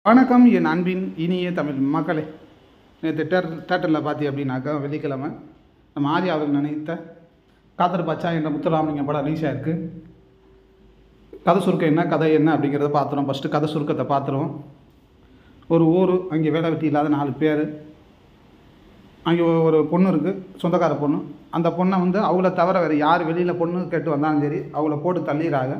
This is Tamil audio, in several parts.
வணக்கம் என் அன்பின் இனிய தமிழ் மக்களே நேற்று தேட்டர் தேட்டரில் பார்த்தி அப்படின்னாக்கா வெள்ளிக்கிழமை நம்ம ஆர்யா அவர்கள் நினைத்த காதர் பச்சா என்ற முத்துராமலிங்க படம் ரிலீஸ் ஆயிருக்கு கதை சுருக்கம் என்ன கதை என்ன அப்படிங்கிறத பார்த்துருவோம் ஃபஸ்ட்டு கதை சுருக்கத்தை பார்த்துருவோம் ஒரு ஊர் அங்கே வேலை வெட்டி இல்லாத நாலு பேர் அங்கே ஒரு பொண்ணு இருக்குது சொந்தக்கார பொண்ணு அந்த பொண்ணை வந்து அவங்கள தவிர வேறு யார் வெளியில் பொண்ணு கேட்டு வந்தாலும் சரி அவங்கள போட்டு தள்ளிடுறாங்க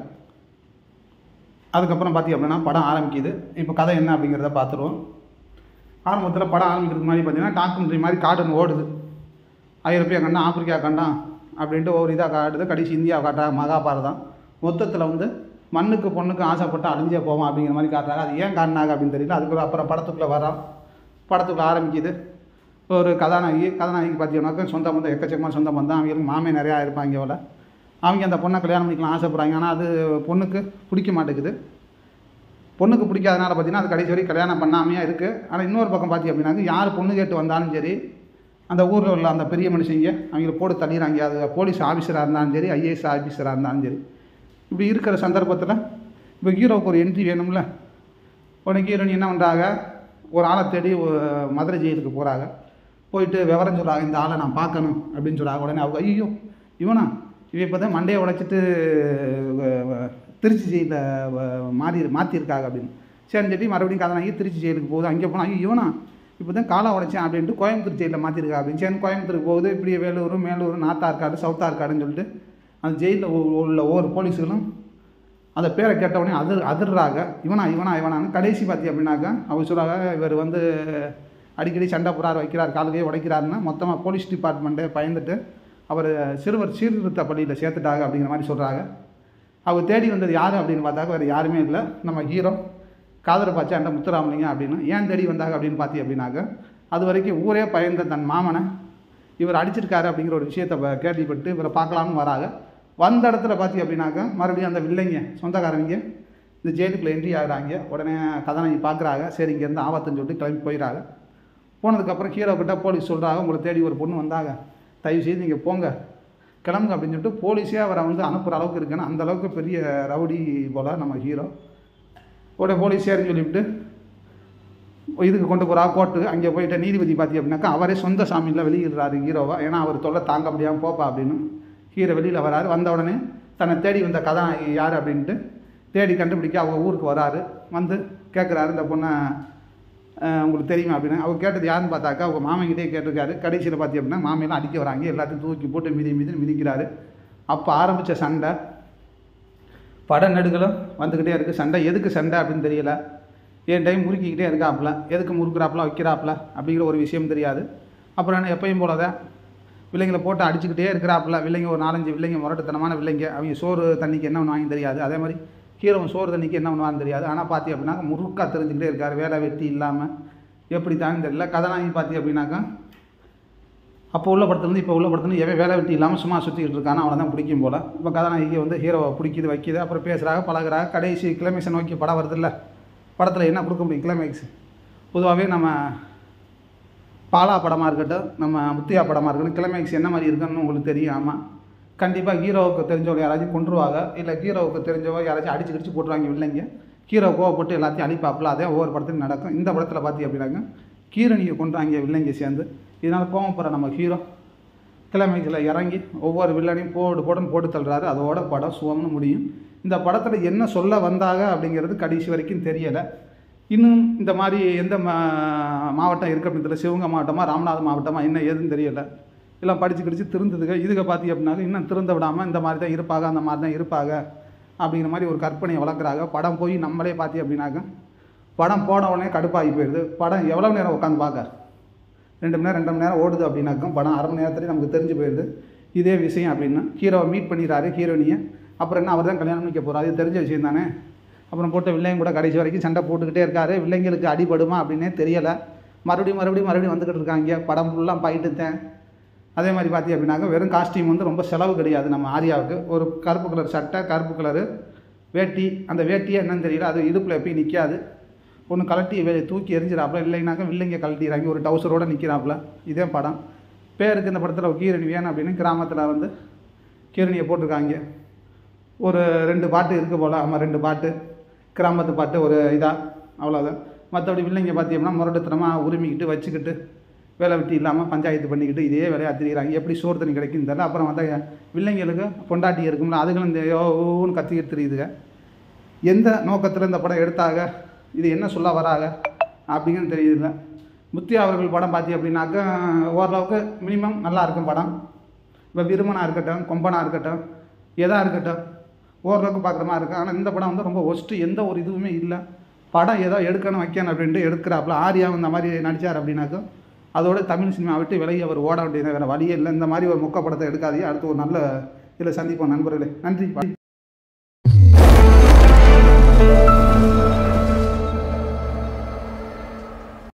அதுக்கப்புறம் பார்த்தி அப்படின்னா படம் ஆரம்பிக்குது இப்போ கதை என்ன அப்படிங்கிறத பார்த்துருவோம் ஆரம்பத்தில் படம் ஆரம்பிக்கிறதுக்கு முன்னாடி பார்த்தீங்கன்னா டாக்குமெண்ட்ரி மாதிரி கார்ட்டூன் ஓடுது ஐரோப்பியா கண்டம் ஆப்பிரிக்கா கண்டம் அப்படின்ட்டு ஒவ்வொரு இதாக காட்டுது கடைசி இந்தியா காட்டுறாங்க மகாபாரதம் மொத்தத்தில் வந்து மண்ணுக்கு பொண்ணுக்கு ஆசைப்பட்டு அழிஞ்சே போவோம் அப்படிங்கிற மாதிரி காட்டுறாங்க அது ஏன் காட்டினாங்க அப்படின்னு தெரியல அதுக்குள்ள அப்புறம் படத்துக்குள்ளே வரோம் படத்துக்குள்ளே ஆரம்பிக்குது ஒரு கதாநாயகி கதாநாயகி பார்த்தீங்கன்னாக்கா சொந்த பந்தம் எக்கச்சக்கமான சொந்த பந்தம் அவங்களுக்கு மாமே நிறையா இருப்பாங்க இவளை அவங்க அந்த பொண்ணை கல்யாணம் பண்ணிக்கலாம் ஆசைப்பட்றாங்க ஆனால் அது பொண்ணுக்கு பிடிக்க மாட்டேங்குது பொண்ணுக்கு பிடிக்காதனால பார்த்தீங்கன்னா அது கடைசி வரைக்கும் கல்யாணம் பண்ணாமையே இருக்குது ஆனால் இன்னொரு பக்கம் பார்த்தி அப்படின்னாக்க யார் பொண்ணு கேட்டு வந்தாலும் சரி அந்த ஊரில் உள்ள அந்த பெரிய மனுஷங்க அவங்கள போட்டு தள்ளிடுறாங்க அது போலீஸ் ஆஃபீஸராக இருந்தாலும் சரி ஐஏஎஸ் ஆஃபீஸராக இருந்தாலும் சரி இப்படி இருக்கிற சந்தர்ப்பத்தில் இப்போ ஹீரோவுக்கு ஒரு என்ட்ரி வேணும்ல உடனே ஹீரோயின் என்ன பண்ணுறாங்க ஒரு ஆளை தேடி ஒ- மதுரை ஜெயிலுக்கு போகிறாங்க போயிட்டு விவரம் சொல்கிறாங்க இந்த ஆளை நான் பார்க்கணும் அப்படின்னு சொல்கிறாங்க உடனே அவங்க ஐயோ இவனா இவன் இப்போ தான் மண்டையை உடைச்சிட்டு வ- வ- திருச்சி ஜெயிலில் மாறி மாற்றிருக்காங்க அப்படின்னு சரி சொல்லி மறுபடியும் கதாநாயகி திருச்சி ஜெயிலுக்கு போகுது அங்கே போனால் ஐயோ இவனா இப்போ தான் காலை உடைச்சேன் அப்படின்ட்டு கோயம்புத்தூர் ஜெயிலில் மாற்றிருக்கா அப்படின்னு சரி கோயம்புத்தூருக்கு போகுது இப்படி வேலூர் மேலூர் நார்த் ஆற்காடு சவுத் ஆற்காடுன்னு சொல்லிட்டு அந்த ஜெயிலில் உள்ள ஒவ்வொரு போலீஸுகளும் அந்த பேரை கேட்ட உடனே அதிர் அதிர்றாங்க இவனா இவனா இவனான்னு கடைசி பார்த்தி அப்படின்னாக்கா அவர் சொல்கிறாங்க இவர் வந்து அடிக்கடி சண்டை புறார் வைக்கிறார் காலுகையே உடைக்கிறாருன்னா மொத்தமாக போலீஸ் டிபார்ட்மெண்ட்டே பயந்துட்டு அவர் சிறுவர் சீர்திருத்த பள்ளியில் சேர்த்துட்டாங்க அப்படிங்கிற மாதிரி சொல்கிறாங்க அவர் தேடி வந்தது யார் அப்படின்னு பார்த்தாக்க வேறு யாருமே இல்லை நம்ம ஹீரோ காதலை பாய்ச்சா அந்த முத்துராமலிங்க அப்படின்னு ஏன் தேடி வந்தாங்க அப்படின்னு பார்த்தி அப்படின்னாக்க அது வரைக்கும் ஊரே பயந்த தன் மாமனை இவர் அடிச்சிருக்காரு அப்படிங்கிற ஒரு விஷயத்தை ப- கேள்விப்பட்டு இவரை பார்க்கலாம்னு வராங்க வந்த இடத்துல பார்த்தி அப்படின்னாக்கா மறுபடியும் அந்த வில்லைங்க சொந்தக்காரங்க இந்த ஜெயிலுக்குள்ள என்ட்ரி ஆகுறாங்க உடனே கதாநாயகி பார்க்குறாங்க சரி இங்கேருந்து ஆபத்துன்னு சொல்லிட்டு கிளம்பி போயிடுறாங்க போனதுக்கப்புறம் ஹீரோ கிட்ட போலீஸ் சொல்கிறாங்க உங்களை தேடி ஒரு பொண்ணு வந்தாங்க தயவு செய்து நீங்கள் போங்க கிளம்புங்க அப்படின்னு சொல்லிட்டு போலீஸே அவரை வந்து அனுப்புகிற அளவுக்கு இருக்குன்னு அந்த அளவுக்கு பெரிய ரவுடி போல் நம்ம ஹீரோ உடனே போலீஸ் சரின்னு சொல்லிவிட்டு இதுக்கு கொண்டு போகிறா கோர்ட்டு அங்கே போயிட்டு நீதிபதி பார்த்தி அப்படின்னாக்கா அவரே சொந்த சாமியில் வெளியிடுறாரு ஹீரோவை ஏன்னா அவர் தொல்லை தாங்க முடியாமல் போப்பா அப்படின்னு ஹீரோ வெளியில் வராரு வந்த உடனே தன்னை தேடி வந்த கதாநாயகி யார் அப்படின்ட்டு தேடி கண்டுபிடிக்க அவங்க ஊருக்கு வராரு வந்து கேட்குறாரு இந்த பொண்ணை அஹ், உங்களுக்கு தெரியுமா அப்படின்னு அவர் கேட்டது யாருன்னு பார்த்தாக்கா அவங்க மாமன்கிட்டே கேட்டிருக்காரு கடைசியில் பார்த்தி அப்படின்னா மாமையெல்லாம் அடிக்க வராங்க எல்லாத்தையும் தூக்கி போட்டு மிதி மிதி மிதிக்கிறாரு அப்போ ஆரம்பித்த சண்டை பட நடுகளும் வந்துக்கிட்டே இருக்குது சண்டை எதுக்கு சண்டை அப்படின்னு தெரியல ஏன் டைம் முறுக்கிக்கிட்டே இருக்காப்புல எதுக்கு முறுக்குறாப்புல வைக்கிறாப்புல அப்படிங்கிற ஒரு விஷயம் தெரியாது அப்புறம் என்ன எப்பயும் போல தான் வில்லைங்களை போட்டு அடிச்சுக்கிட்டே இருக்கிறாப்புல வில்லைங்க ஒரு நாலஞ்சு வில்லைங்க முரட்டுத்தனமான வில்லைங்க அவங்க சோறு தண்ணிக்கு என்ன பண்ணுவாங்க தெரியாது அதே மாதிரி ஹீரோவும் சோறு தண்ணிக்கு என்ன பண்ணுவான்னு தெரியாது ஆனால் பார்த்தி அப்படின்னா முறுக்கா தெரிஞ்சுக்கிட்டே இருக்கார் வேலை வெட்டி இல்லாமல் எப்படி தான்னு தெரியல கதாநாயகி பார்த்தி அப்படின்னாக்கா அப்போ உள்ள படத்துலேருந்து இப்போ உள்ள படத்துலேருந்து எவன் வேலை வெட்டி இல்லாமல் சும்மா சுற்றிக்கிட்டு இருக்கானோ அவனை தான் பிடிக்கும் போல் இப்போ கதாநாயகி வந்து ஹீரோவை பிடிக்குது வைக்குது அப்புறம் பேசுகிறாங்க பழகுறாங்க கடைசி கிளைமேக்ஸை நோக்கி படம் வருதுல்ல படத்தில் என்ன கொடுக்க முடியும் கிளைமேக்ஸ் பொதுவாகவே நம்ம பாலா படமாக இருக்கட்டும் நம்ம முத்தியா படமாக இருக்கட்டும் கிளைமேக்ஸ் என்ன மாதிரி இருக்குன்னு உங்களுக்கு தெரியும் ஆமாம் கண்டிப்பாக ஹீரோவுக்கு தெரிஞ்சவங்க யாராச்சும் கொண்டுருவாங்க இல்லை ஹீரோவுக்கு தெரிஞ்சவங்க யாராச்சும் அடிச்சு கிடிச்சு போட்டுருவாங்க இல்லைங்க ஹீரோ கோவப்பட்டு எல்லாத்தையும் அழிப்பாப்புல அதே ஒவ்வொரு படத்துலையும் நடக்கும் இந்த படத்தில் பார்த்தி அப்படின்னாங்க கீரணியை கொண்டுறாங்க வில்லங்க சேர்ந்து இதனால் கோவப்படுற நம்ம ஹீரோ கிளைமேக்ஸில் இறங்கி ஒவ்வொரு வில்லனையும் போடு போடுன்னு போட்டு தள்ளுறாரு அதோட படம் சுவம்னு முடியும் இந்த படத்தில் என்ன சொல்ல வந்தாங்க அப்படிங்கிறது கடைசி வரைக்கும் தெரியலை இன்னும் இந்த மாதிரி எந்த மா மாவட்டம் இருக்கு அப்படின்னு தெரியல சிவகங்கை மாவட்டமா ராமநாதபுரம் மாவட்டமா என்ன ஏதுன்னு தெரியல எல்லாம் படித்து கிடிச்சு திருந்ததுங்க இதுக்கு பார்த்தி அப்படின்னாக்க இன்னும் திருந்த விடாமல் இந்த மாதிரி தான் இருப்பாங்க அந்த மாதிரி தான் இருப்பாங்க அப்படிங்கிற மாதிரி ஒரு கற்பனையை வளர்க்குறாங்க படம் போய் நம்மளே பார்த்தி அப்படின்னாக்க படம் போன உடனே கடுப்பாகி போயிடுது படம் எவ்வளோ நேரம் உட்காந்து பார்க்க ரெண்டு மணி நேரம் ரெண்டு மணி நேரம் ஓடுது அப்படின்னாக்கும் படம் அரை மணி நேரத்துலேயே நமக்கு தெரிஞ்சு போயிடுது இதே விஷயம் அப்படின்னா ஹீரோவை மீட் பண்ணிடுறாரு ஹீரோனியை அப்புறம் என்ன அவர் தான் கல்யாணம் பண்ணிக்க போகிறாரு இது தெரிஞ்ச விஷயம் தானே அப்புறம் போட்ட வில்லைங்க கூட கடைசி வரைக்கும் சண்டை போட்டுக்கிட்டே இருக்காரு வில்லைங்களுக்கு அடிபடுமா அப்படின்னே தெரியலை மறுபடியும் மறுபடியும் மறுபடியும் வந்துக்கிட்டு இருக்காங்க படம் ஃபுல்லாக பயிட்டுத்தேன் அதே மாதிரி பார்த்தி அப்படின்னாக்க வெறும் காஸ்டியூம் வந்து ரொம்ப செலவு கிடையாது நம்ம ஆரியாவுக்கு ஒரு கருப்பு கலர் சட்டை கருப்பு கலரு வேட்டி அந்த வேட்டியே என்னன்னு தெரியல அது இடுப்பில் எப்பயும் நிற்காது ஒன்று கலட்டி வே தூக்கி எரிஞ்சிடாப்புல இல்லைனாக்கா வில்லைங்க கழட்டிடுறாங்க ஒரு டவுசரோடு நிற்கிறாப்புல இதே படம் பேருக்கு இந்த படத்தில் ஒரு கீரணி வேணும் அப்படின்னு கிராமத்தில் வந்து கீரணியை போட்டிருக்காங்க ஒரு ரெண்டு பாட்டு இருக்குது போல் ஆமாம் ரெண்டு பாட்டு கிராமத்து பாட்டு ஒரு இதாக அவ்வளோதான் மற்றபடி பிள்ளைங்க பார்த்தீங்கன்னா முரட்டுத்தனமாக உரிமிக்கிட்டு வச்சுக்கிட்டு வேலை வெட்டி இல்லாமல் பஞ்சாயத்து பண்ணிக்கிட்டு இதே வேலையாக திரிகிறாங்க எப்படி சோறு தண்ணி கிடைக்கும் தெரியல அப்புறம் வந்தால் வில்லைங்களுக்கு பொண்டாட்டி இருக்கும்ல அதுகளும் இந்த யோ ஊன்னு கத்திக்கிட்டு தெரியுதுங்க எந்த நோக்கத்தில் இந்த படம் எடுத்தாங்க இது என்ன சொல்ல வராங்க அப்படிங்கிறது தெரியல முத்தி அவர்கள் படம் பார்த்தி அப்படின்னாக்கா ஓரளவுக்கு மினிமம் நல்லா இருக்கும் படம் இப்போ விருமனாக இருக்கட்டும் கொம்பனாக இருக்கட்டும் எதாக இருக்கட்டும் ஓரளவுக்கு பார்க்குற மாதிரி இருக்கும் ஆனால் இந்த படம் வந்து ரொம்ப ஒஸ்ட்டு எந்த ஒரு இதுவுமே இல்லை படம் ஏதோ எடுக்கணும் வைக்கணும் அப்படின்ட்டு எடுக்கிறாப்புல ஆரியா இந்த மாதிரி நடித்தார் அப்படின்னாக்கும் அதோட தமிழ் சினிமா விட்டு விலகி அவர் ஓட வேண்டியது வேறு வழியே இல்லை இந்த மாதிரி ஒரு மொக்க படத்தை எடுக்காதீங்க அடுத்து ஒரு நல்ல இதில் சந்திப்போம் நண்பர்களே நன்றி